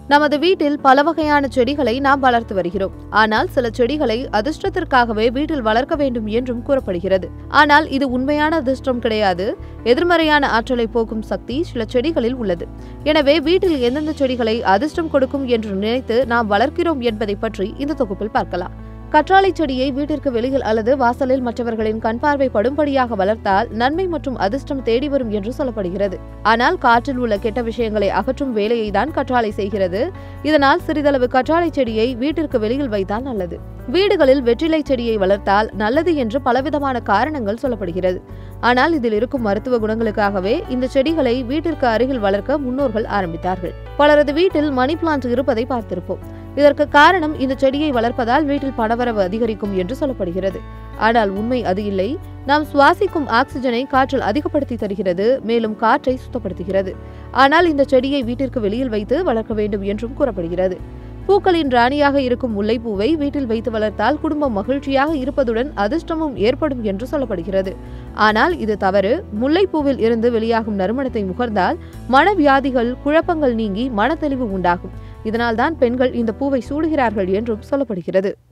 நமது வீட்டில் பல வகையான செடிகளை நாம் வளர்த்து வருகிறோம் ஆனால் சில செடிகளை அதிர்ஷ்டத்திற்காகவே வீட்டில் வளர்க்க வேண்டும் என்றும் கூறப்படுகிறது ஆனால் இது உண்மையான அதிர்ஷ்டம் கிடையாது எதிர்மறையான ஆற்றலை போக்கும் சக்தி சில செடிகளில் உள்ளது எனவே வீட்டில் எந்தெந்த செடிகளை அதிர்ஷ்டம் கொடுக்கும் என்று நினைத்து நாம் வளர்க்கிறோம் என்பதை பற்றி இந்த தொகுப்பில் பார்க்கலாம் கற்றாழை செடியை வீட்டிற்கு வெளியில் அல்லது வாசலில் மற்றவர்களின் கண் பார்வை படும்படியாக வளர்த்தால் நன்மை மற்றும் அதிர்ஷ்டம் தேடி வரும் என்று சொல்லப்படுகிறது ஆனால் காற்றில் உள்ள கெட்ட விஷயங்களை அகற்றும் வேலையை தான் கற்றாழை செய்கிறது இதனால் சிறிதளவு கற்றாழை செடியை வீட்டிற்கு வெளியில் வைத்தால் நல்லது வீடுகளில் வெற்றிலை செடியை வளர்த்தால் நல்லது என்று பலவிதமான காரணங்கள் சொல்லப்படுகிறது ஆனால் இதில் இருக்கும் மருத்துவ குணங்களுக்காகவே இந்த செடிகளை வீட்டிற்கு அருகில் வளர்க்க முன்னோர்கள் ஆரம்பித்தார்கள் பலரது வீட்டில் மணி பிளான்ட் இருப்பதை பார்த்திருப்போம் இதற்கு காரணம் இந்த செடியை வளர்ப்பதால் வீட்டில் பணவரவு அதிகரிக்கும் என்று சொல்லப்படுகிறது ஆனால் உண்மை அது இல்லை நாம் சுவாசிக்கும் ஆக்சிஜனை காற்றில் அதிகப்படுத்தி தருகிறது மேலும் காற்றை சுத்தப்படுத்துகிறது ஆனால் இந்த செடியை வீட்டிற்கு வெளியில் வைத்து வளர்க்க வேண்டும் என்றும் கூறப்படுகிறது பூக்களின் ராணியாக இருக்கும் முல்லைப்பூவை வீட்டில் வைத்து வளர்த்தால் குடும்பம் மகிழ்ச்சியாக இருப்பதுடன் அதிர்ஷ்டமும் ஏற்படும் என்று சொல்லப்படுகிறது ஆனால் இது தவறு முல்லைப்பூவில் இருந்து வெளியாகும் நறுமணத்தை முகர்ந்தால் மனவியாதிகள் குழப்பங்கள் நீங்கி மனத்தெளிவு உண்டாகும் இதனால்தான் பெண்கள் இந்த பூவை சூடுகிறார்கள் என்றும் சொல்லப்படுகிறது